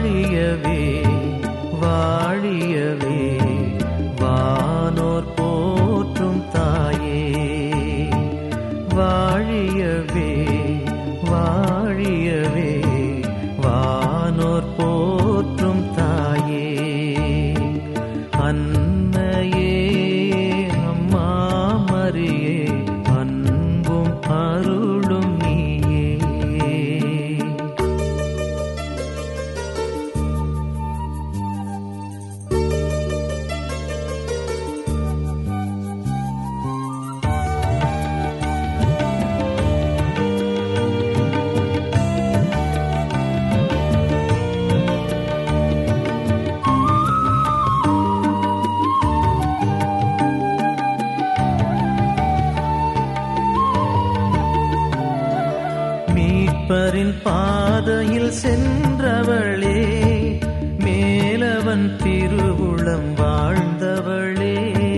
வாழியவே வாழியவே வானோர் போற்றும் தாயே வாழியவே வாழியவே வானோர் போற்றும் தாயே அன்னையே அம்மா மரியே அன்பும் அருளும் நீயே மீட்பரின் பாதையில் சென்றவளே மேலவன் திருவுளம் வாழ்ந்தவளே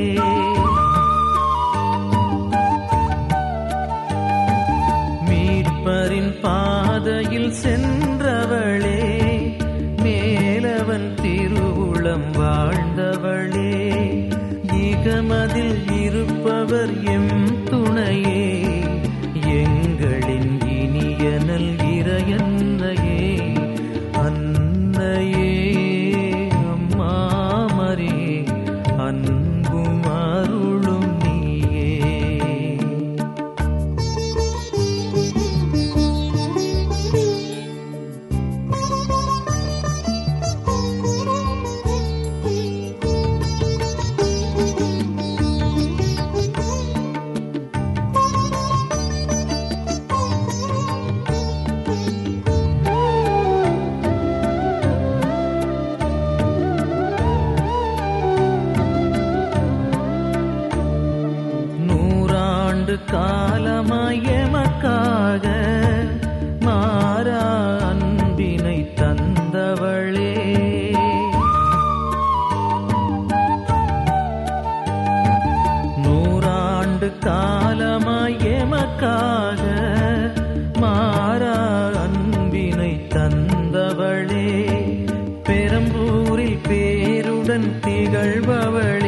மீட்பரின் பாதையில் சென்றவளே மேலவன் திருவுளம் வாழ்ந்தவளே இகமதில் இருப்பவர் எம் துணையே எங்களின் இனியனல் இறையன்னையே அன்னையே அம்மா மரியே அன்பும் அருளும் நீயே நூறாண்டு காலமாய் எமக்காக மாறா அன்பினை தந்தவளே நூறாண்டு காலமாய் எமக்காக மாறா அன்பினை தந்தவளே பெரம்பூரில் பேருடன் திகழ்பவளே